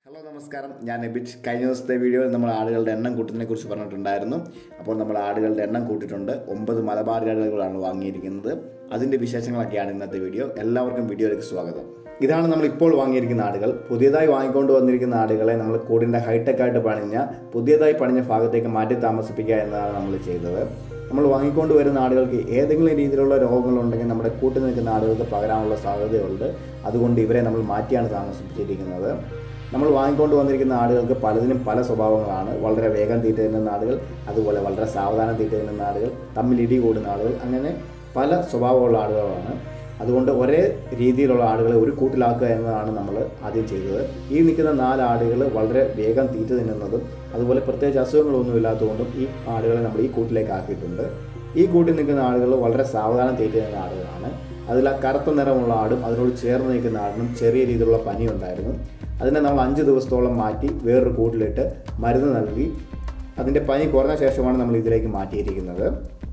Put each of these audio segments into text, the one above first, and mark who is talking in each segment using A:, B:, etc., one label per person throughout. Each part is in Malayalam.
A: ഹലോ നമസ്കാരം ഞാൻ എബിറ്റ് കഴിഞ്ഞ ദിവസത്തെ വീഡിയോയിൽ നമ്മൾ ആടുകളുടെ എണ്ണം കൂട്ടുന്നതിനെ കുറിച്ച് പറഞ്ഞിട്ടുണ്ടായിരുന്നു അപ്പോൾ നമ്മൾ ആടുകളുടെ എണ്ണം കൂട്ടിയിട്ടുണ്ട് ഒമ്പത് മലബാർ ആടുകളാണ് വാങ്ങിയിരിക്കുന്നത് അതിൻ്റെ വിശേഷങ്ങളൊക്കെയാണ് ഇന്നത്തെ വീഡിയോ എല്ലാവർക്കും വീഡിയോയിലേക്ക് സ്വാഗതം ഇതാണ് നമ്മൾ ഇപ്പോൾ വാങ്ങിയിരിക്കുന്ന ആടുകൾ പുതിയതായി വാങ്ങിക്കൊണ്ട് വന്നിരിക്കുന്ന ആടുകളെ നമ്മൾ കൂടിൻ്റെ ഹൈടെക് ആയിട്ട് പണിഞ്ഞ പുതിയതായി പണിഞ്ഞ ഭാഗത്തേക്ക് മാറ്റി താമസിപ്പിക്കുക എന്നതാണ് നമ്മൾ ചെയ്തത് നമ്മൾ വാങ്ങിക്കൊണ്ട് വരുന്ന ആടുകൾക്ക് ഏതെങ്കിലും രീതിയിലുള്ള രോഗങ്ങളുണ്ടെങ്കിൽ നമ്മുടെ കൂട്ടിൽ നിൽക്കുന്ന ആടുകൾക്ക് പകരാനുള്ള സാധ്യതയുണ്ട് അതുകൊണ്ട് ഇവരെ നമ്മൾ മാറ്റിയാണ് താമസിപ്പിച്ചിരിക്കുന്നത് നമ്മൾ വാങ്ങിക്കൊണ്ട് വന്നിരിക്കുന്ന ആടുകൾക്ക് പലതിനും പല സ്വഭാവങ്ങളാണ് വളരെ വേഗം തീറ്റ തിന്നുന്ന ആടുകൾ അതുപോലെ വളരെ സാവധാനം തീറ്റ തിന്നുന്ന ആടുകൾ തമ്മിൽ ഇടി കൂടുന്ന ആടുകൾ അങ്ങനെ പല സ്വഭാവമുള്ള ആടുകളാണ് അതുകൊണ്ട് ഒരേ രീതിയിലുള്ള ആടുകളെ ഒരു കൂട്ടിലാക്കുക എന്നതാണ് നമ്മൾ ആദ്യം ചെയ്തത് ഈ നിൽക്കുന്ന നാല് ആടുകൾ വളരെ വേഗം തീറ്റ തിന്നുന്നതും അതുപോലെ പ്രത്യേകിച്ച് അസുഖങ്ങളൊന്നും ഇല്ലാത്തതുകൊണ്ടും ഈ ആടുകളെ നമ്മൾ ഈ കൂട്ടിലേക്ക് ആക്കിയിട്ടുണ്ട് ഈ കൂട്ടിൽ നിൽക്കുന്ന ആടുകൾ വളരെ സാവധാനം തീറ്റ തിന്നുന്ന ആടുകളാണ് അതിൽ ആ കറുത്ത നിറമുള്ള ആടും അതിനോട് ചേർന്ന് നിൽക്കുന്ന ആടിനും ചെറിയ രീതിയിലുള്ള പനി ഉണ്ടായിരുന്നു അതിനെ നമ്മൾ അഞ്ച് ദിവസത്തോളം മാറ്റി വേറൊരു കൂട്ടിലിട്ട് മരുന്ന് നൽകി അതിൻ്റെ പനി കുറഞ്ഞ ശേഷമാണ് നമ്മൾ ഇതിലേക്ക് മാറ്റിയിരിക്കുന്നത്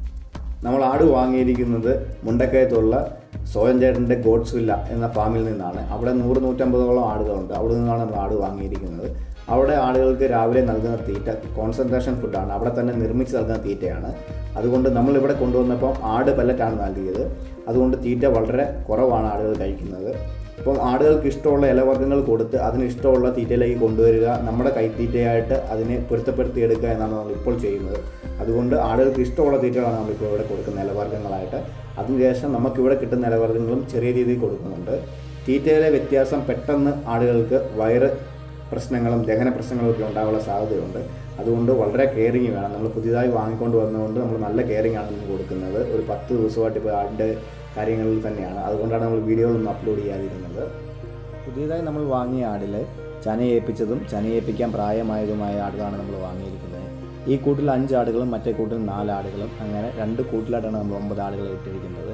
A: നമ്മൾ ആട് വാങ്ങിയിരിക്കുന്നത് മുണ്ടക്കയത്തുള്ള സോയം ചേട്ടൻ്റെ ഗോഡ്സ് വില്ല എന്ന ഫാമിൽ നിന്നാണ് അവിടെ നൂറ് നൂറ്റമ്പതോളം ആടുകളുണ്ട് അവിടെ നിന്നാണ് നമ്മൾ ആട് വാങ്ങിയിരിക്കുന്നത് അവിടെ ആളുകൾക്ക് രാവിലെ നൽകുന്ന തീറ്റ കോൺസെൻട്രേഷൻ ഫുഡാണ് അവിടെ തന്നെ നിർമ്മിച്ച് നൽകുന്ന തീറ്റയാണ് അതുകൊണ്ട് നമ്മൾ ഇവിടെ കൊണ്ടുവന്നപ്പോൾ ആട് പല്ലറ്റാണ് നൽകിയത് അതുകൊണ്ട് തീറ്റ വളരെ കുറവാണ് ആളുകൾ കഴിക്കുന്നത് അപ്പം ആടുകൾക്ക് ഇഷ്ടമുള്ള ഇലവർഗ്ഗങ്ങൾ കൊടുത്ത് അതിന് ഇഷ്ടമുള്ള തീറ്റയിലേക്ക് കൊണ്ടുവരിക നമ്മുടെ കൈത്തീറ്റയായിട്ട് അതിനെ പൊരുത്തപ്പെടുത്തി എടുക്കുക എന്നാണ് നമ്മൾ ഇപ്പോൾ ചെയ്യുന്നത് അതുകൊണ്ട് ആടുകൾക്ക് ഇഷ്ടമുള്ള തീറ്റകളാണ് നമ്മളിപ്പോൾ ഇവിടെ കൊടുക്കുന്ന ഇലവർഗ്ഗങ്ങളായിട്ട് അതിനുശേഷം നമുക്കിവിടെ കിട്ടുന്ന ഇലവർഗ്ഗങ്ങളും ചെറിയ രീതിയിൽ കൊടുക്കുന്നുണ്ട് തീറ്റയിലെ വ്യത്യാസം പെട്ടെന്ന് ആടുകൾക്ക് വയറ് പ്രശ്നങ്ങളും ദഹന പ്രശ്നങ്ങളും ഒക്കെ ഉണ്ടാകാനുള്ള സാധ്യതയുണ്ട് അതുകൊണ്ട് വളരെ കെയറിങ് വേണം നമ്മൾ പുതിയതായി വാങ്ങിക്കൊണ്ട് വന്നതുകൊണ്ട് നമ്മൾ നല്ല കെയറിങ് ആണ് ഇതിന് കൊടുക്കുന്നത് ഒരു പത്ത് ദിവസമായിട്ട് ഇപ്പോൾ ആടിൻ്റെ കാര്യങ്ങളിൽ തന്നെയാണ് അതുകൊണ്ടാണ് നമ്മൾ വീഡിയോകളൊന്നും അപ്ലോഡ് ചെയ്യാതിരുന്നത് പുതിയതായി നമ്മൾ വാങ്ങിയ ആടിൽ ചനയേൽപ്പിച്ചതും ചനയേൽപ്പിക്കാൻ പ്രായമായതുമായ ആടുകളാണ് നമ്മൾ വാങ്ങിയിരിക്കുന്നത് ഈ കൂട്ടിൽ അഞ്ച് ആടുകളും മറ്റേ കൂട്ടിൽ നാല് ആടുകളും അങ്ങനെ രണ്ട് കൂട്ടിലായിട്ടാണ് നമ്മൾ ഒമ്പത് ആടുകളെ ഇട്ടിരിക്കുന്നത്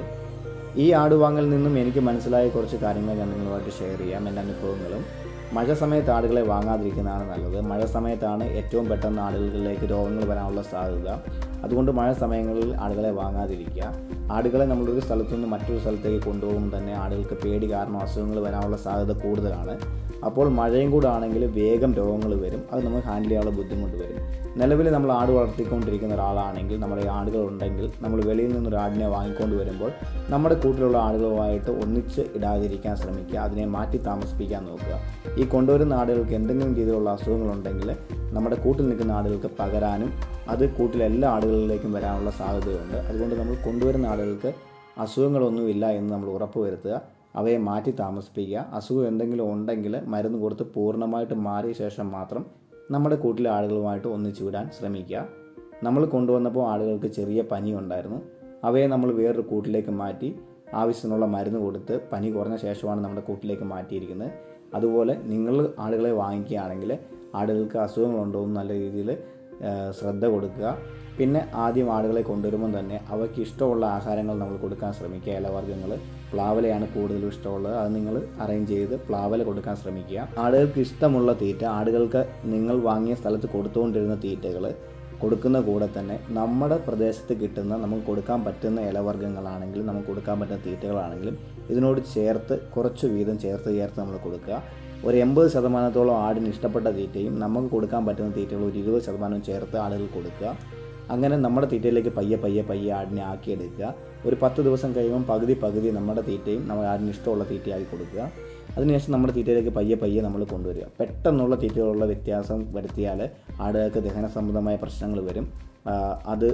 A: ഈ ആട് വാങ്ങൽ നിന്നും എനിക്ക് മനസ്സിലായ കുറച്ച് കാര്യങ്ങൾ ഞാൻ നിങ്ങളുമായിട്ട് ഷെയർ ചെയ്യാം എൻ്റെ അനുഭവങ്ങളും മഴ സമയത്ത് ആടുകളെ വാങ്ങാതിരിക്കുന്നതാണ് നല്ലത് മഴ സമയത്താണ് ഏറ്റവും പെട്ടെന്ന് ആടുകളിലേക്ക് രോഗങ്ങൾ വരാനുള്ള സാധ്യത അതുകൊണ്ട് മഴ സമയങ്ങളിൽ ആടുകളെ വാങ്ങാതിരിക്കുക ആടുകളെ നമ്മളൊരു സ്ഥലത്തു നിന്ന് മറ്റൊരു സ്ഥലത്തേക്ക് കൊണ്ടുപോകുമ്പോൾ തന്നെ ആടുകൾക്ക് പേടി കാരണം അസുഖങ്ങൾ വരാനുള്ള സാധ്യത കൂടുതലാണ് അപ്പോൾ മഴയും കൂടെ ആണെങ്കിൽ വേഗം രോഗങ്ങൾ വരും അത് നമുക്ക് ഹാൻഡിൽ ചെയ്യാനുള്ള ബുദ്ധിമുട്ട് വരും നിലവിൽ നമ്മൾ ആട് വളർത്തിക്കൊണ്ടിരിക്കുന്ന ഒരാളാണെങ്കിൽ നമ്മുടെ ആടുകൾ ഉണ്ടെങ്കിൽ നമ്മൾ വെളിയിൽ നിന്നൊരു ആടിനെ വാങ്ങിക്കൊണ്ട് വരുമ്പോൾ നമ്മുടെ കൂട്ടിലുള്ള ആടുകളുമായിട്ട് ഒന്നിച്ച് ഇടാതിരിക്കാൻ ശ്രമിക്കുക അതിനെ മാറ്റി താമസിപ്പിക്കാൻ നോക്കുക ഈ കൊണ്ടുവരുന്ന ആടുകൾക്ക് എന്തെങ്കിലും രീതിയിലുള്ള അസുഖങ്ങളുണ്ടെങ്കിൽ നമ്മുടെ കൂട്ടിൽ നിൽക്കുന്ന ആടുകൾക്ക് പകരാനും അത് കൂട്ടിലെ എല്ലാ ആടുകളിലേക്കും വരാനുള്ള സാധ്യതയുണ്ട് അതുകൊണ്ട് നമ്മൾ കൊണ്ടുവരുന്ന ആടുകൾക്ക് അസുഖങ്ങളൊന്നുമില്ല എന്ന് നമ്മൾ ഉറപ്പ് വരുത്തുക അവയെ മാറ്റി താമസിപ്പിക്കുക അസുഖം എന്തെങ്കിലും ഉണ്ടെങ്കിൽ മരുന്ന് കൊടുത്ത് പൂർണ്ണമായിട്ട് മാറിയ ശേഷം മാത്രം നമ്മുടെ കൂട്ടിലെ ആളുകളുമായിട്ട് ഒന്നിച്ചു വിടാൻ ശ്രമിക്കുക നമ്മൾ കൊണ്ടുവന്നപ്പോൾ ആളുകൾക്ക് ചെറിയ പനി ഉണ്ടായിരുന്നു അവയെ നമ്മൾ വേറൊരു കൂട്ടിലേക്ക് മാറ്റി ആവശ്യത്തിനുള്ള മരുന്ന് കൊടുത്ത് പനി കുറഞ്ഞ ശേഷമാണ് നമ്മുടെ കൂട്ടിലേക്ക് മാറ്റിയിരിക്കുന്നത് അതുപോലെ നിങ്ങൾ ആടുകളെ വാങ്ങിക്കുകയാണെങ്കിൽ ആടുകൾക്ക് അസുഖങ്ങളുണ്ടോ എന്ന് നല്ല രീതിയിൽ ശ്രദ്ധ കൊടുക്കുക പിന്നെ ആദ്യം ആടുകളെ കൊണ്ടുവരുമ്പോൾ തന്നെ അവയ്ക്ക് ഇഷ്ടമുള്ള ആഹാരങ്ങൾ നമ്മൾ കൊടുക്കാൻ ശ്രമിക്കുക ഇലവർഗ്ഗങ്ങൾ പ്ലാവലയാണ് കൂടുതലും ഇഷ്ടമുള്ളത് അത് നിങ്ങൾ അറേഞ്ച് ചെയ്ത് പ്ലാവല കൊടുക്കാൻ ശ്രമിക്കുക ആടുകൾക്ക് ഇഷ്ടമുള്ള തീറ്റ ആടുകൾക്ക് നിങ്ങൾ വാങ്ങിയ സ്ഥലത്ത് കൊടുത്തുകൊണ്ടിരുന്ന തീറ്റകൾ കൊടുക്കുന്ന കൂടെ തന്നെ നമ്മുടെ പ്രദേശത്ത് കിട്ടുന്ന നമുക്ക് കൊടുക്കാൻ പറ്റുന്ന ഇലവർഗ്ഗങ്ങളാണെങ്കിലും നമുക്ക് കൊടുക്കാൻ പറ്റുന്ന തീറ്റകളാണെങ്കിലും ഇതിനോട് ചേർത്ത് കുറച്ച് വീതം ചേർത്ത് ചേർത്ത് നമ്മൾ കൊടുക്കുക ഒരു എൺപത് ശതമാനത്തോളം ആടിന് ഇഷ്ടപ്പെട്ട തീറ്റയും നമുക്ക് കൊടുക്കാൻ പറ്റുന്ന തീറ്റകൾ ഒരു ഇരുപത് ശതമാനം ചേർത്ത് ആടുകൾ കൊടുക്കുക അങ്ങനെ നമ്മുടെ തീറ്റയിലേക്ക് പയ്യെ പയ്യെ പയ്യെ ആടിനെ ആക്കിയെടുക്കുക ഒരു പത്ത് ദിവസം കഴിയുമ്പോൾ പകുതി പകുതി നമ്മുടെ തീറ്റയും നമ്മുടെ ആടിന് ഇഷ്ടമുള്ള തീറ്റയാക്കി കൊടുക്കുക അതിനുശേഷം നമ്മുടെ തീറ്റയിലേക്ക് പയ്യെ പയ്യെ നമ്മൾ കൊണ്ടുവരിക പെട്ടെന്നുള്ള തീറ്റകളുള്ള വ്യത്യാസം വരുത്തിയാൽ ആടുകൾക്ക് ദഹന സംബന്ധമായ പ്രശ്നങ്ങൾ വരും അത്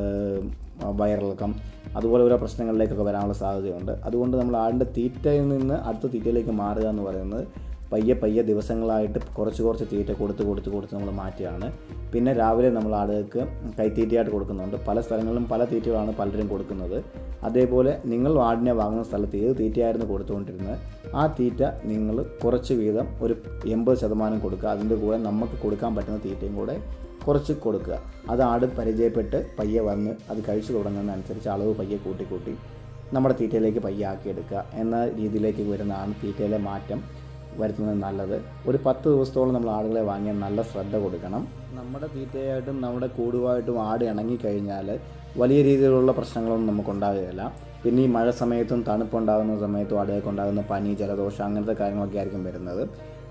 A: വയറിളക്കം അതുപോലെ ഓരോ പ്രശ്നങ്ങളിലേക്കൊക്കെ വരാനുള്ള സാധ്യതയുണ്ട് അതുകൊണ്ട് നമ്മൾ ആടിൻ്റെ തീറ്റയിൽ നിന്ന് അടുത്ത തീറ്റയിലേക്ക് മാറുക എന്ന് പറയുന്നത് പയ്യെ പയ്യെ ദിവസങ്ങളായിട്ട് കുറച്ച് കുറച്ച് തീറ്റ കൊടുത്ത് കൊടുത്ത് കൊടുത്ത് നമ്മൾ മാറ്റുകയാണ് പിന്നെ രാവിലെ നമ്മൾ ആടുകൾക്ക് കൈത്തീറ്റയായിട്ട് കൊടുക്കുന്നുണ്ട് പല സ്ഥലങ്ങളിലും പല തീറ്റകളാണ് പലരും കൊടുക്കുന്നത് അതേപോലെ നിങ്ങൾ ആടിനെ വാങ്ങുന്ന സ്ഥലത്ത് ഏത് തീറ്റയായിരുന്നു കൊടുത്തുകൊണ്ടിരുന്നത് ആ തീറ്റ നിങ്ങൾ കുറച്ച് വീതം ഒരു എൺപത് ശതമാനം കൊടുക്കുക അതിൻ്റെ കൂടെ നമുക്ക് കൊടുക്കാൻ പറ്റുന്ന തീറ്റയും കൂടെ കുറച്ച് കൊടുക്കുക അത് ആട് പരിചയപ്പെട്ട് പയ്യെ വന്ന് അത് കഴിച്ചു തുടങ്ങുന്നതനുസരിച്ച് അളവ് പയ്യെ കൂട്ടി കൂട്ടി നമ്മുടെ തീറ്റയിലേക്ക് പയ്യെ ആക്കിയെടുക്കുക എന്ന രീതിയിലേക്ക് വരുന്നതാണ് തീറ്റയിലെ മാറ്റം വരുത്തുന്നത് നല്ലത് ഒരു പത്ത് ദിവസത്തോളം നമ്മൾ ആടുകളെ വാങ്ങിയാൽ നല്ല ശ്രദ്ധ കൊടുക്കണം നമ്മുടെ തീറ്റയായിട്ടും നമ്മുടെ കൂടുമായിട്ടും ആട് ഇണങ്ങിക്കഴിഞ്ഞാൽ വലിയ രീതിയിലുള്ള പ്രശ്നങ്ങളൊന്നും നമുക്കുണ്ടാകുകയില്ല പിന്നെ ഈ മഴ സമയത്തും തണുപ്പുണ്ടാകുന്ന സമയത്തും ആടുകൾക്ക് ഉണ്ടാകുന്ന പനി ജലദോഷം അങ്ങനത്തെ കാര്യങ്ങളൊക്കെ ആയിരിക്കും വരുന്നത്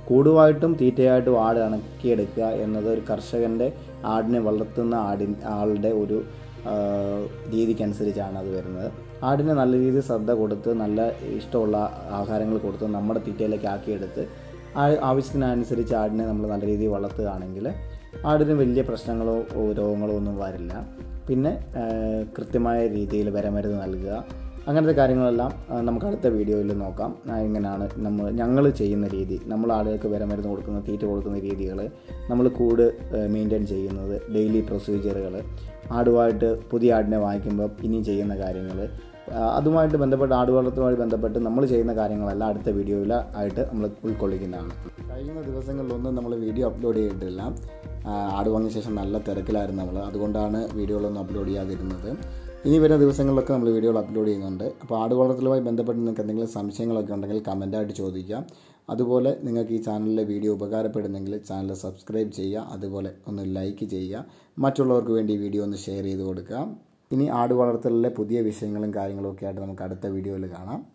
A: കൂടുമായിട്ടും തീറ്റയായിട്ടും ആട് ഇണക്കിയെടുക്കുക എന്നത് ഒരു കർഷകൻ്റെ ആടിനെ വളർത്തുന്ന ആടിൻ ആളുടെ ഒരു ആ, രീതിക്കനുസരിച്ചാണ് അത് വരുന്നത് ആടിനെ നല്ല രീതിയിൽ ശ്രദ്ധ കൊടുത്ത് നല്ല ഇഷ്ടമുള്ള ആഹാരങ്ങൾ കൊടുത്ത് നമ്മുടെ തീറ്റയിലേക്ക് ആക്കിയെടുത്ത് ആ ആവശ്യത്തിനനുസരിച്ച് ആടിനെ നമ്മൾ നല്ല രീതിയിൽ വളർത്തുകയാണെങ്കിൽ ആടിന് വലിയ പ്രശ്നങ്ങളോ ഓ, രോഗങ്ങളോ ഒന്നും വരില്ല പിന്നെ ആ, കൃത്യമായ രീതിയിൽ വരമരുന്ന് നൽകുക അങ്ങനത്തെ കാര്യങ്ങളെല്ലാം ആ, നമുക്ക് അടുത്ത വീഡിയോയിൽ നോക്കാം ആ, എങ്ങനെയാണ് നമ്മൾ ഞങ്ങൾ ചെയ്യുന്ന രീതി നമ്മൾ ആളുകൾക്ക് വിരമരുന്ന് കൊടുക്കുന്ന തീറ്റ കൊടുക്കുന്ന രീതികൾ നമ്മൾ കൂട് മെയിൻറ്റെയിൻ ചെയ്യുന്നത് ഡെയിലി പ്രൊസീജിയറുകൾ ആടുമായിട്ട് പുതിയ ആടിനെ വാങ്ങിക്കുമ്പോൾ ഇനി ചെയ്യുന്ന കാര്യങ്ങൾ അതുമായിട്ട് ബന്ധപ്പെട്ട് ആട് വളർത്തുമായി ബന്ധപ്പെട്ട് നമ്മൾ ചെയ്യുന്ന കാര്യങ്ങളെല്ലാം അടുത്ത വീഡിയോയിൽ ആയിട്ട് നമ്മൾ ഉൾക്കൊള്ളിക്കുന്നതാണ് കഴിഞ്ഞ ദിവസങ്ങളിലൊന്നും നമ്മൾ വീഡിയോ അപ്ലോഡ് ചെയ്തിട്ടില്ല ആ, ആട് വാങ്ങിയ ശേഷം നല്ല തിരക്കിലായിരുന്നു നമ്മൾ അതുകൊണ്ടാണ് വീഡിയോകളൊന്നും അപ്ലോഡ് ചെയ്യാതിരുന്നത് ഇനി വരുന്ന ദിവസങ്ങളിലൊക്കെ നമ്മൾ വീഡിയോകൾ അപ്ലോഡ് ചെയ്യുന്നുണ്ട് അപ്പോൾ ആട് വളർത്തലുമായി ബന്ധപ്പെട്ട് നിങ്ങൾക്ക് എന്തെങ്കിലും സംശയങ്ങളൊക്കെ ഉണ്ടെങ്കിൽ കമൻറ്റായിട്ട് ചോദിക്കാം അതുപോലെ നിങ്ങൾക്ക് ഈ ചാനലിലെ വീഡിയോ ഉപകാരപ്പെടുന്നെങ്കിൽ ചാനൽ സബ്സ്ക്രൈബ് ചെയ്യുക അതുപോലെ ഒന്ന് ലൈക്ക് ചെയ്യുക മറ്റുള്ളവർക്ക് വേണ്ടി ഈ വീഡിയോ ഒന്ന് ഷെയർ ചെയ്ത് കൊടുക്കുക ഇനി ആട് വളർത്തലിലെ പുതിയ വിഷയങ്ങളും കാര്യങ്ങളും ഒക്കെ ആയിട്ട് നമുക്ക് അടുത്ത വീഡിയോയിൽ കാണാം